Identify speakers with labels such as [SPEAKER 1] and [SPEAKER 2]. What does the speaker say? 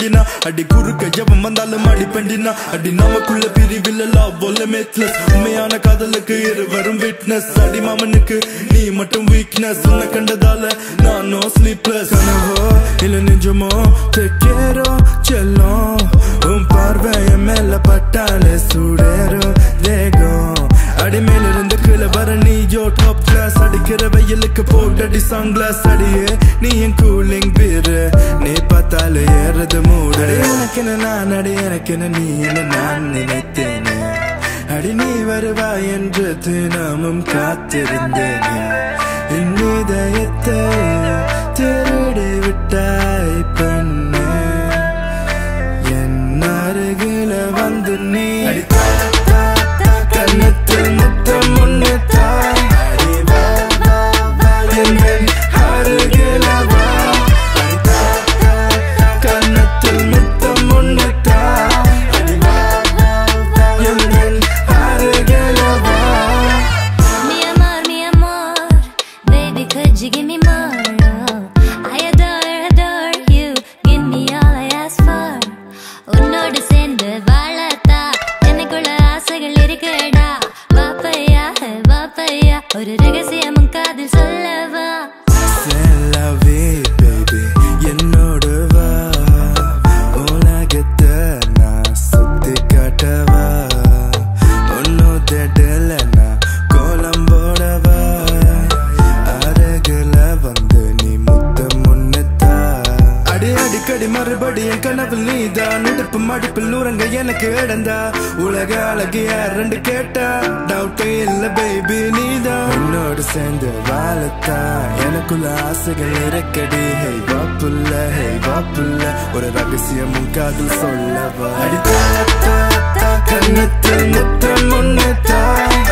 [SPEAKER 1] பெண்டினா அடி குறுக்க எவன் வந்தாலும் அடி பெண்டினா அடி நமக்குள்ள பிரிவில் லவ் லிமிட்லெஸ் உண்மையான காதலுக்கு இருவரும் விட்னஸ் அடி மாமனுக்கு நீ மட்டும் வீக்னஸ் உன்னை கண்டதால நான் நோ ஸ்லீப்லெஸ் கனவோ இல்ல நிஜமோ தெக்கேரோ செல்லம் உன் பார்வை என் மேல பட்டாலே சூடேறும் தேகம் அடி மேல இருந்து கீழே வர நீயோ டாப் கிளாஸ் அடிக்கிற வெயிலுக்கு போட்டடி சங்கிளாஸ் அடியே நீ என் கூலிங் பீரு நீ பார்த்தாலே ஏறது மூடு எனக்கு நான் அடி எனக்கு நீ என நான் நினைத்தேனே அடி நீ வருவாய் என்று தினமும் காத்திருந்தேனே என் இதயத்தை திருடி விட்டாய் பெண்ணே என் அருகில வந்து நீ கன்னத்தில் முத்தம் ஒன்று தாய் என் அருகில வா கன்னத்தில் முத்தம் ஒன்று தாய் என் அருகில வா
[SPEAKER 2] Mi amor, mi amor, baby, could you give me more? Oh, I adore, adore you. Give me all I ask for. உன்னோடு சேர்ந்து வாழத்தா எனக்குள்ள ஆசைகள் இருக்குடா வாப்பையா வாப்பையா ஒரு ரகசியமும் காதில் சொல்லவா
[SPEAKER 1] செல்லவே baby என்னோடு வா உலகத்தை நான் சுத்தி காட்டவா ஒன்னும் தேடல நான் கோலம் போடவா அருகில வந்து நீ முத்தம் முன்னத்தா அடி அடிக்கடி மறுபடி என் கனவில் நீதான் நடுப்பு மடிப்பில் நூறங்க எனக்கு இடந்தா உலக அழகிய ரெண்டு கேட்டா டவுட்டே இல்ல பேபி நீதான் உன்னோடு சேர்ந்து வாழத்தா எனக்குள்ள ஆசைகள் இருக்கடி ஹே வாப்புல்ல ஹே வாப்புல்ல ஒரு ரகசியமும் காதல் சொல்லவா அடி கண்ணத்தில் முத்தம் முன்னத்தா